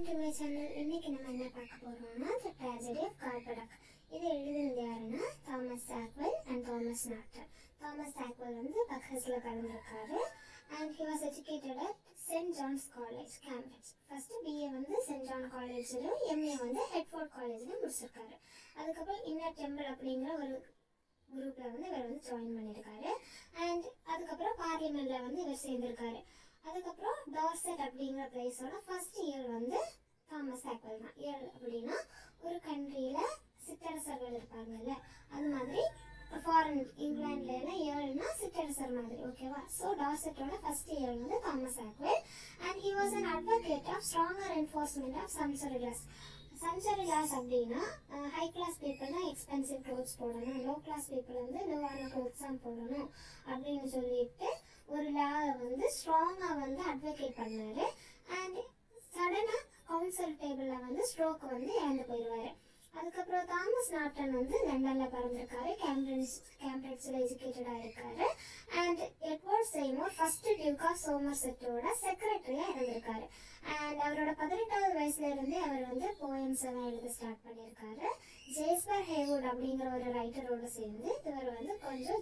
to my channel இன்னைக்கு நம்ம என்ன பார்க்க போறோம்னா த ட்ராஜடி ஆஃப் கார்படக் இது எழுதினது யாருன்னா Thomas Sackville and Thomas Norton Thomas Sackville வந்து பக்ஹஸ்ல பிறந்திருக்காரு and he was educated at Saint John's College Cambridge first BA வந்து சென்ட் ஜான் காலேஜ்லையும் எம்ஏ வந்து ஹெட்ஃபோர்ட் காலேஜ்லையும் முடிச்சிருக்காரு அதுக்கப்புறம் இன்னர் டெம்பிள் அப்படிங்கிற ஒரு குரூப்ல வந்து இவர் வந்து ஜாயின் பண்ணியிருக்காரு அண்ட் அதுக்கப்புறம் பார்லிமெண்ட்ல வந்து இவர் சேர்ந்திருக்காரு அதுக்கப்புறம் டார்செட் அப்படிங்கிற பிளேஸோட ஃபர்ஸ்ட் இயர் வந்து தாமஸ் ஆப்பிள் தான் இயர் அப்படின்னா ஒரு கண்ட்ரியில சிற்றரசர்கள் இருப்பாங்கல்ல அது மாதிரி ஃபாரின் இங்கிலாந்துல எல்லாம் ஏழுனா சிற்றரசர் மாதிரி ஓகேவா ஸோ டார்செட்டோட ஃபர்ஸ்ட் இயர் வந்து Thomas Sackville and he was an advocate of stronger enforcement of sumptuary laws sumptuary laws அப்படின்னா ஹை கிளாஸ் பீப்புள் தான் எக்ஸ்பென்சிவ் க்ளோத்ஸ் போடணும் லோ கிளாஸ் பீப்புள் வந்து லோவான க்ளோத்ஸ் தான் போடணும் அப்படின்னு சொல்லிட்டு ஒரு லாவை வந்து ஸ்ட்ராங்காக வந்து அட்வொகேட் பண்ணாரு அண்ட் சடனாக கவுன்சில் டேபிளில் வந்து ஸ்ட்ரோக் வந்து இறந்து போயிடுவாரு அதுக்கப்புறம் தாமஸ் நாட்டன் வந்து லண்டனில் பிறந்திருக்காரு கேம்பிரிட்ஜ் கேம்பிரிட்ஜில் எஜுகேட்டடாக இருக்காரு and Edward Seymour first duke of சோமர் செட்டோட செக்ரட்டரியாக இருந்திருக்காரு அண்ட் அவரோட பதினெட்டாவது வயசுல இருந்தே அவர் வந்து போயம்ஸ் எல்லாம் எழுத ஸ்டார்ட் பண்ணியிருக்காரு ஜேஸ்பர் ஹேவுட் அப்படிங்கிற ஒரு ரைட்டரோட சேர்ந்து இவர் வந்து கொஞ்சம்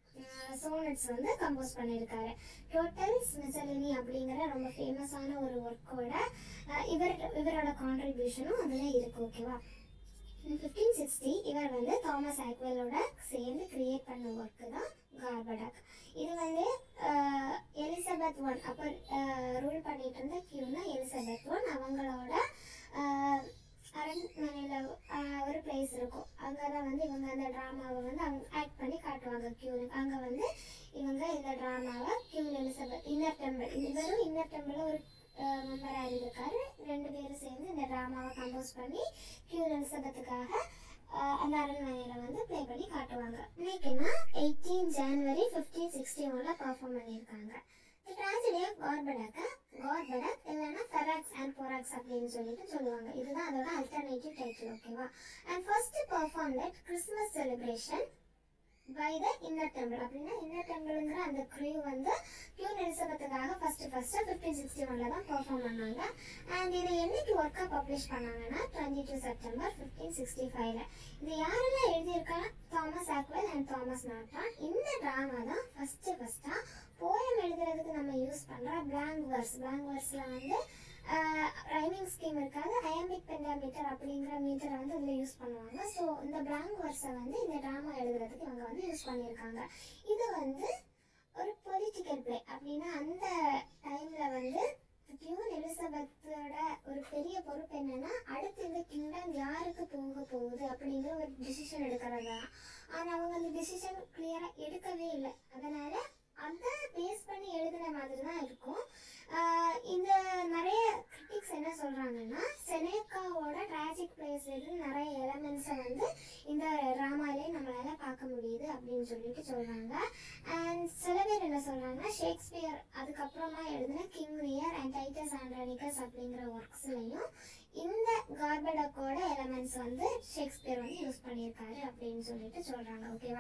சோனட்ஸ் வந்து கம்போஸ் பண்ணியிருக்காரு டோட்டல்ஸ் மிசலினி அப்படிங்கிற ரொம்ப ஃபேமஸான ஒரு ஒர்க்கோட இவர் இவரோட கான்ட்ரிபியூஷனும் அதில் இருக்கு ஓகேவா ஃபிஃப்டீன் சிக்ஸ்டி இவர் வந்து தாமஸ் ஆக்வெலோட சேர்ந்து கிரியேட் பண்ண ஒர்க்கு தான் கார்படக் இது வந்து அஹ், எலிசபெத் ஒன் அப்போ ரூல் பண்ணிட்டு இருந்த கியூனா எலிசபெத் ஒன் அவங்களோட அஹ், அரண்மனையில் ஒரு பிளேஸ் இருக்கும் அங்கே தான் வந்து இவங்க அந்த ட்ராமாவை வந்து அவங்க ஆக்ட் பண்ணி காட்டுவாங்க கியூனுக்கு அங்கே வந்து இவங்க இந்த ட்ராமாவை கியூன் எலிசபெத் இன்னர் டெம்பிள் இவரும் இன்னர் டெம்பிளில் ஒரு மெம்பராக இருந்திருக்காரு ரெண்டு பேரும் சேர்ந்து இந்த ட்ராமாவை கம்போஸ் பண்ணி கியூன் எலிசபெத்துக்காக அஹ், அந்த அரண்மனையில் வந்து ப்ளே பண்ணி காட்டுவாங்க இன்னைக்குன்னா எயிட்டீன் ஜான்வரி ஃபிஃப்டீன் சிக்ஸ்டி ஒனில் பர்ஃபார்ம் பண்ணியிருக்காங்க The tragedy of Gorbadak Gorbadak இல்லைன்னா ஃபெராக்ஸ் அண்ட் பொராக்ஸ் அப்படின்னு சொல்லிட்டு சொல்லுவாங்க இதுதான் அதோட அல்டர்னேட்டிவ் டைட்டில் ஓகேவா and first perform that Christmas celebration by the Inner Temple அப்படின்னா இன்னர் டெம்பிள்ங்கிற அந்த க்ரூ வந்து கியூன் எலிசபெத்துக்காக ஃபர்ஸ்ட் ஃபர்ஸ்ட் ஃபிஃப்டீன் சிக்ஸ்டி ஒன்ல தான் பெர்ஃபார்ம் பண்ணாங்க அண்ட் இதை என்னைக்கு ஒர்க்கா பப்ளிஷ் பண்ணாங்கன்னா twenty two September fifteen sixty ஃபைவ்ல இது யாரெல்லாம் எழுதியிருக்கா Thomas Sackville and Thomas Norton இந்த ட்ராமா தான் ஃபர்ஸ்ட் ஃபர்ஸ்டா போயம் எழுதுறதுக்கு நம்ம யூஸ் பண்ற blank verse blank verseல வந்து ரைமிங் ஸ்கீம் இருக்காது அயம்பிக் பெண்டாமீட்டர் அப்படிங்கிற மீட்டரை வந்து இதில் யூஸ் பண்ணுவாங்க ஸோ இந்த blank verse-அ வந்து இந்த ட்ராமா எழுதுறதுக்கு இவங்க வந்து யூஸ் பண்ணியிருக்காங்க இது வந்து ஒரு பொலிட்டிக்கல் பிளே அப்படின்னா அந்த டைம்ல வந்து கியூன் எலிசபெத்தோட ஒரு பெரிய பொறுப்பு என்னன்னா அடுத்து இந்த கிங்டம் யாருக்கு போக போகுது அப்படிங்கிற ஒரு டிசிஷன் எடுக்கிறது தான் ஆனால் அவங்க அந்த டிசிஷன் கிளியரா எடுக்கவே இல்லை அதனால அதை பேஸ் பண்ணி எழுதின மாதிரி தான் இருக்கும் ஆஹ் இந்த நிறைய கிரிட்டிக்ஸ் என்ன சொல்றாங்கன்னா செனேக்காவோட டிராஜிக் பிளேஸ்ல இருந்து நிறைய எலமெண்ட்ஸை வந்து இந்த ட்ராமாலே நம்மளால பார்க்க முடியுது அப்படின்னு சொல்லிட்டு சொல்றாங்க அண்ட் சில பேர் என்ன சொல்றாங்கன்னா ஷேக்ஸ்பியர் அதுக்கப்புறமா எழுதின King Lear and Titus Andronicus அப்படிங்கிற ஒர்க்ஸ்லையும் இந்த கார்படக்கோட எலமெண்ட்ஸ் வந்து ஷேக்ஸ்பியர் வந்து யூஸ் பண்ணியிருக்காரு அப்படின்னு சொல்லிட்டு சொல்றாங்க ஓகேவா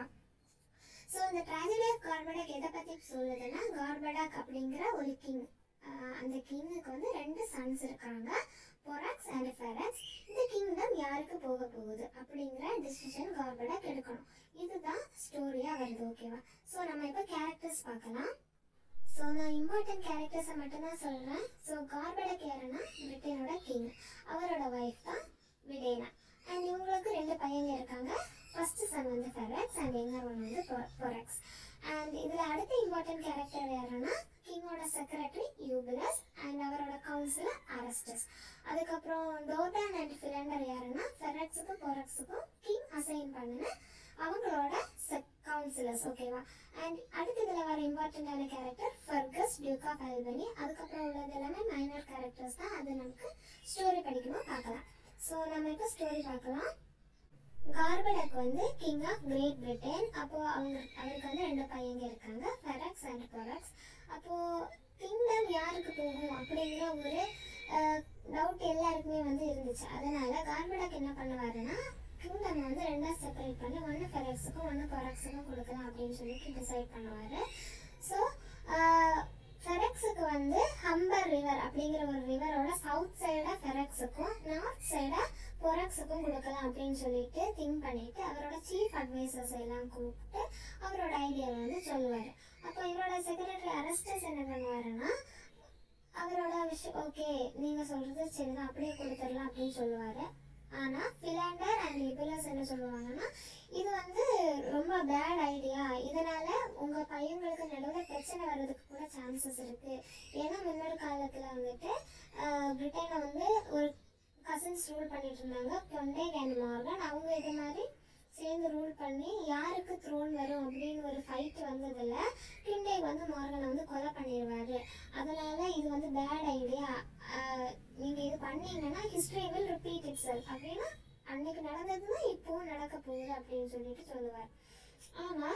ஸோ இந்த ட்ராஜடி ஆஃப் கார்படாக் எதை பற்றி சொல்லுதுன்னா கார்படாக் அப்படிங்கிற ஒரு கிங் அந்த கிங்குக்கு வந்து ரெண்டு சன்ஸ் இருக்காங்க பொராக்ஸ் அண்ட் ஃபெராக்ஸ் இந்த கிங்டம் யாருக்கு போக போகுது அப்படிங்கிற டிசிஷன் கார்படாக் எடுக்கணும் இதுதான் ஸ்டோரியாக வருது ஓகேவா ஸோ நம்ம இப்போ கேரக்டர்ஸ் பார்க்கலாம் ஸோ நான் இம்பார்ட்டன்ட் கேரக்டர்ஸை மட்டும்தான் சொல்கிறேன் ஸோ கார்படக் யாருன்னா பிரிட்டனோட கிங் அவரோட ஒய்ஃப் தான் விடேனா அண்ட் இவங்களுக்கு ரெண்டு பையங்க இருக்காங்க ஃபர்ஸ்ட் சன் வந்து ஃபெராக்ஸ் அண்ட் எங்கர் ஒன் வந்து பொராக்ஸ் அண்ட் இதில் அடுத்த இம்பார்ட்டன்ட் கேரக்டர் யாருன்னா கிங்கோட செக்ரட்டரி யூபிலஸ் அண்ட் அவரோட கவுன்சிலர் அரஸ்டஸ் அதுக்கப்புறம் டோர்டான் அண்ட் ஃபிலண்டர் யாருன்னா ஃபெராக்ஸுக்கும் பொராக்ஸுக்கும் கிங் அசைன் பண்ணின அவங்களோட கவுன்சிலர்ஸ் ஓகேவா அண்ட் அடுத்து இதில் வர இம்பார்ட்டண்டான character Fergus duke of Albany அதுக்கப்புறம் உள்ளது எல்லாமே மைனர் கேரக்டர்ஸ் தான் அது நமக்கு ஸ்டோரி படிக்கும்போது பார்க்கலாம் ஸோ நம்ம இப்போ ஸ்டோரி பார்க்கலாம் கார்படக் வந்து கிங் ஆஃப் கிரேட் பிரிட்டன் அப்போ அவங்க அவருக்கு வந்து ரெண்டு பையங்க இருக்காங்க ஃபெராக்ஸ் அண்ட் பொராக்ஸ் அப்போ கிங்டம் யாருக்கு போகும் அப்படிங்கிற ஒரு டவுட் எல்லாருக்குமே வந்து இருந்துச்சு அதனால கார்படக் என்ன பண்ணுவாருன்னா கிங்டம் வந்து ரெண்டா செப்பரேட் பண்ணி ஒன்று ஃபெராக்ஸுக்கும் ஒன்று பொராக்ஸுக்கும் கொடுக்கலாம் அப்படின்னு சொல்லிட்டு டிசைட் பண்ணுவார் ஸோ ஃபெரக்ஸுக்கு வந்து ஹம்பர் ரிவர் அப்படிங்கிற ஒரு ரிவரோட சவுத் சைடாக ஃபெரக்ஸ் பொராக்ஸுக்கும் நார்த் சைடை பொராக்ஸுக்கும் கொடுக்கலாம் அப்படின்னு சொல்லிட்டு திங்க் பண்ணிட்டு அவரோட சீஃப் அட்வைசர்ஸ் எல்லாம் கூப்பிட்டு அவரோட ஐடியாவை வந்து சொல்லுவார் அப்போ இவரோட செக்ரட்டரி அரஸ்டஸ் என்ன பண்ணுவாருன்னா அவரோட விஷயம் ஓகே நீங்கள் சொல்கிறது சரிதான் அப்படியே கொடுத்துடலாம் அப்படின்னு சொல்லுவார் ஆனால் ஃபிலாண்டர் அண்ட் இபுலஸ் என்ன சொல்லுவாங்கன்னா இது வந்து ரொம்ப பேட் ஐடியா இதனால உங்க பையங்களுக்கு நடுவில் பிரச்சனை வர்றதுக்கு கூட சான்சஸ் இருக்கு ஏன்னா முன்னொரு காலத்துல வந்துட்டு ஆஹ், பிரிட்டன்ல வந்து ஒரு கசின்ஸ் ரூல் பண்ணிட்டு இருந்தாங்க கொண்டேக் அண்ட் மார்கன் அவங்க இது மாதிரி சேர்ந்து ரூல் பண்ணி யாருக்கு த்ரோன் வரும் அப்படின்னு ஒரு ஃபைட் வந்ததுல கிண்டேக் வந்து மார்கனை வந்து கொலை பண்ணிடுவாரு அதனால இது வந்து பேட் ஐடியா நீங்க இது பண்ணீங்கன்னா history will repeat itself அப்படின்னா அன்னைக்கு நடந்ததுன்னா இப்போவும் நடக்க போகுது அப்படின்னு சொல்லிட்டு சொல்லுவார் ஆனா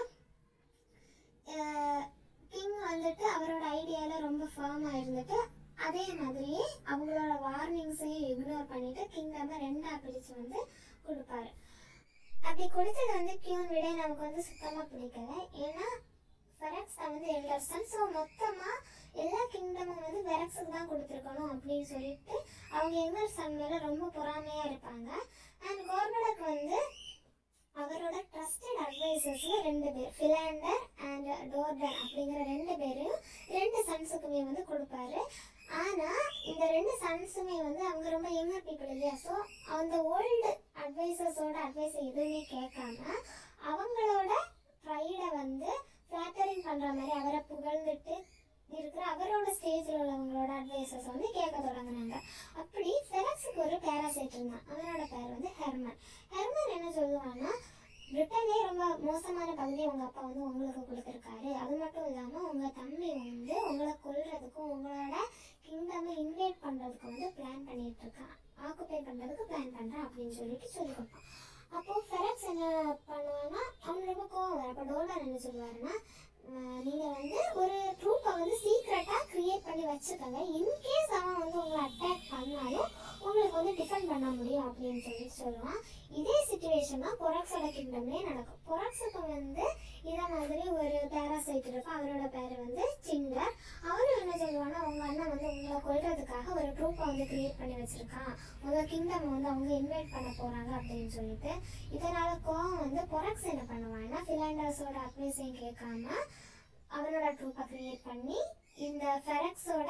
கிங் வந்துட்டு அவரோட ஐடியால ரொம்ப ஃபர்மாக இருந்துட்டு அதே மாதிரியே அவங்களோட வார்னிங்ஸையும் இக்னோர் பண்ணிட்டு கிங்டமை ரெண்டா பிரிச்சு வந்து கொடுப்பாரு அப்படி கொடுத்தது வந்து கியூன் விட நமக்கு வந்து சுத்தமா பிடிக்கல ஏன்னா ஃபெரக்ஸ் தான் வந்து எல்டர் சன் ஸோ மொத்தமா எல்லா கிங்டமும் வந்து வெரக்ஸுக்கு தான் கொடுத்துருக்கணும் அப்படின்னு சொல்லிட்டு அவங்க எல்டர் சன் மேல ரொம்ப பொறாமையா இருப்பாங்க அண்ட் கோர்படக் வந்து அவரோட ட்ரஸ்டட் அட்வைசர்ஸ்ல ரெண்டு பேர் ஃபிலாண்டர் அண்ட் டோர்டன் அப்படிங்கிற ரெண்டு பேரையும் ரெண்டு சன்ஸுக்குமே வந்து கொடுப்பாரு ஆனா இந்த ரெண்டு சன்ஸுமே வந்து அவங்க ரொம்ப யங்கர் பீப்புள் இல்லையா ஸோ அந்த ஓல்டு அட்வைசர்ஸோட அட்வைஸ் எதுவுமே கேட்காம அவங்களோட ப்ரைடை வந்து ஃப்ளாட்டரிங் பண்ற மாதிரி அவரை புகழ்ந்துட்டு இருக்கிற அவரோட ஸ்டேஜில் உள்ளவங்களோட அட்வைசஸ் வந்து கேட்க தொடங்குனாங்க அப்படி ஃபெரக்ஸுக்கு ஒரு பேராசைட் இருந்தான் அவனோட பேர் வந்து ஹெர்மன் ஹெர்மன் என்ன சொல்லுவான்னா பிரிட்டனே ரொம்ப மோசமான பகுதியை உங்கள் அப்பா வந்து உங்களுக்கு கொடுத்துருக்காரு அது மட்டும் இல்லாமல் உங்கள் தம்பி வந்து உங்களை கொல்றதுக்கும் உங்களோட கிங்டமை இன்வைட் பண்ணுறதுக்கு வந்து பிளான் பண்ணிட்டு இருக்கான் ஆக்குபை பண்ணுறதுக்கு பிளான் பண்ணுறான் அப்படின்னு சொல்லிட்டு சொல்லி கொடுப்பான் அப்போ ஃபெரக்ஸ் என்ன பண்ணுவான்னா அவன் ரொம்ப கோவம் வரும் அப்போ டோலர் என்ன சொல்லுவாருன்னா அஹ் நீங்க வந்து ஒரு ட்ரூப்பை வந்து சீக்ரெட்டா கிரியேட் பண்ணி வச்சுக்கோங்க இன்கேஸ் அவன் வந்து உங்களை அட்டாக் பண்ணாலும் உங்களுக்கு வந்து டிஃபெண்ட் பண்ண முடியும் அப்படின்னு சொல்லி சொல்லுவான் இதே சுச்சுவேஷன் தான் பொராக்ஸோட கிங்டம்லேயே நடக்கும் பொராக்ஸுக்கு வந்து இதே மாதிரி ஒரு பேராசைட் இருக்கும் அவரோட பேர் வந்து சிங்கர் அவரும் என்ன சொல்லுவான்னா உங்க அண்ணன் வந்து உங்களை கொல்றதுக்காக ஒரு ட்ரூப்பை வந்து கிரியேட் பண்ணி வச்சிருக்கான் உங்க கிங்டம் வந்து அவங்க இன்வைட் பண்ண போறாங்க அப்படின்னு சொல்லிட்டு இதனால கோவம் வந்து பொராக்ஸ் என்ன பண்ணுவான்னா ஃபிலாண்டர்ஸோட அட்வைஸையும் கேட்காம அவனோட ட்ரூப்பை கிரியேட் பண்ணி இந்த ஃபெரக்ஸோட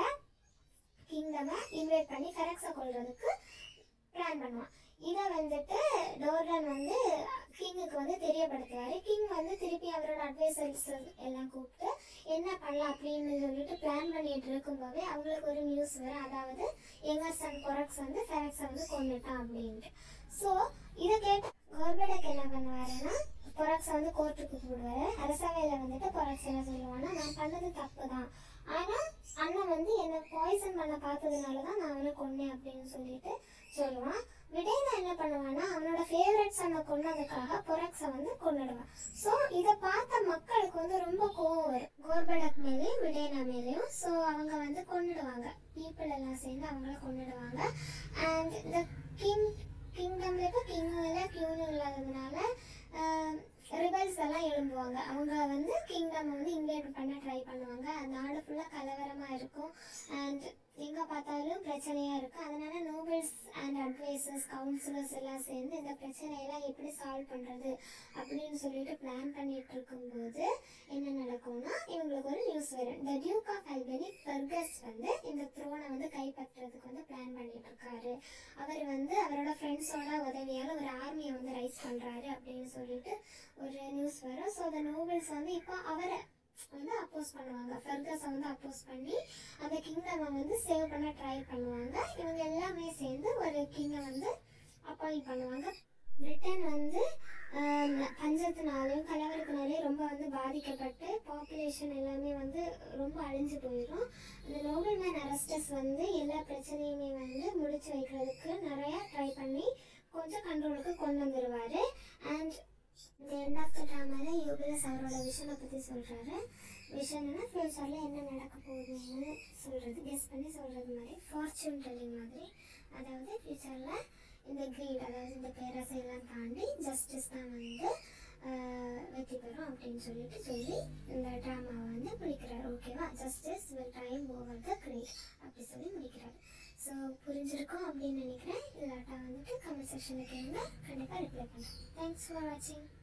கிங்டமை இன்வைட் பண்ணி ஃபெரக்ஸை கொல்றதுக்கு பிளான் பண்ணுவான் இதை வந்துட்டு டோர்டன் வந்து கிங்குக்கு வந்து தெரியப்படுத்துவாரு கிங் வந்து திருப்பி அவரோட அட்வைசர்ஸ் எல்லாம் கூப்பிட்டு என்ன பண்ணலாம் அப்படின்னு சொல்லிட்டு பிளான் பண்ணிட்டு இருக்கும்போதே அவங்களுக்கு ஒரு நியூஸ் வரும் அதாவது எங்க சன் கொரக்ஸ் வந்து ஃபெரக்ஸை வந்து கொண்டுட்டான் அப்படின்ட்டு ஸோ இதை கேட்டு கோர்படக் என்ன பண்ணுவாருன்னா பொராக்ஸை வந்து கோர்ட்டுக்கு கூப்பிடுவாரு அரசவையில் வந்துட்டு பொராக்ஸ் என்ன சொல்லுவான்னா நான் பண்ணது தப்பு தான் ஆனால் அண்ணன் வந்து என்னை பாய்சன் பண்ண பார்த்ததுனால தான் நான் அவனை கொன்னேன் அப்படின்னு சொல்லிட்டு சொல்லுவான் விடேனா என்ன பண்ணுவான்னா அவனோட ஃபேவரட் சன்னை கொன்னதுக்காக பொராக்ஸை வந்து கொன்னுடுவான் ஸோ இதை பார்த்த மக்களுக்கு வந்து ரொம்ப கோவம் வரும் கோர்படக் மேலேயும் விடேனா மேலேயும் ஸோ அவங்க வந்து கொன்னுடுவாங்க பீப்புள் எல்லாம் சேர்ந்து அவங்கள கொன்னுடுவாங்க அண்ட் இந்த கிங் கிங்டம்ல இப்போ கிங்கும் இல்லை கியூனும் இல்லாததுனால ரிபல்ஸ் எல்லாம் எழும்புவாங்க அவங்க வந்து கிங்டம் வந்து இன்வைட் பண்ண ட்ரை பண்ணுவாங்க நாடு ஃபுல்லாக கலவரமாக இருக்கும் அண்ட் எங்கே பார்த்தாலும் பிரச்சனையாக இருக்கும் அதனால நோபல்ஸ் அண்ட் அட்வைசர்ஸ் கவுன்சிலர்ஸ் எல்லாம் சேர்ந்து இந்த பிரச்சனையெல்லாம் எப்படி சால்வ் பண்ணுறது அப்படின்னு சொல்லிட்டு பிளான் பண்ணிட்டு இருக்கும்போது என்ன நடக்கும்னா இவங்களுக்கு ஒரு நியூஸ் வரும் இந்த டியூக் ஆஃப் அல்பனி ஃபெர்கஸ் வந்து இந்த த்ரோனை வந்து கைப்பற்றுறதுக்கு வந்து பிளான் பண்ணிட்டு இருக்காரு அவர் வந்து அவரோட ஃப்ரெண்ட்ஸோட உதவியால் ஒரு ஆர்மியை வந்து ரைஸ் பண்ணுறாரு அப்படின்னு சொல்லிட்டு ஒரு நியூஸ் வரும் ஸோ அந்த நோபல்ஸ் வந்து இப்போ அவரை வந்து அப்போஸ் பண்ணுவாங்க ஃபெர்கஸை வந்து அப்போஸ் பண்ணி அந்த கிங்டமை வந்து சேவ் பண்ண ட்ரை பண்ணுவாங்க இவங்க எல்லாமே சேர்ந்து ஒரு கிங்கை வந்து அப்பாயிண்ட் பண்ணுவாங்க பிரிட்டன் வந்து ஆம், பஞ்சத்தினாலையும் கலவரத்தினாலையும் ரொம்ப வந்து பாதிக்கப்பட்டு பாப்புலேஷன் எல்லாமே வந்து ரொம்ப அழிஞ்சு போயிடும் அந்த நோபல்மேன் அரஸ்டஸ் வந்து எல்லா பிரச்சனையுமே வந்து முடிச்சு வைக்கிறதுக்கு நிறைய ட்ரை பண்ணி கொஞ்சம் கண்ட்ரோலுக்கு கொண்டு வந்துடுவார் அண்ட் இந்த எண்ட் ஆஃப் த ட்ராமாவில் யூபிஎஸ் அவரோட விஷனை பற்றி சொல்கிறாரு விஷன்னா ஃப்யூச்சரில் என்ன நடக்க போகுதுன்னு சொல்கிறது கெஸ் பண்ணி சொல்கிறது மாதிரி ஃபார்ச்சூன் டெல்லிங் மாதிரி அதாவது ஃப்யூச்சரில் இந்த க்ரீட் அதாவது இந்த பேராசையெல்லாம் தாண்டி ஜஸ்டிஸ் தான் வந்து ஆஹ், வெற்றி பெறும் அப்படின்னு சொல்லிட்டு சொல்லி இந்த ட்ராமாவை வந்து முடிக்கிறார் ஓகேவா justice will time over the greed அப்படி சொல்லி முடிக்கிறார் ஸோ புரிஞ்சிருக்கும் அப்படின்னு நினைக்கிறேன் இல்லாட்டா வந்துட்டு கமெண்ட் செக்ஷனில் கேளுங்க கண்டிப்பாக ரிப்ளை பண்ணுறேன் தேங்க்ஸ் ஃபார் வாட்சிங்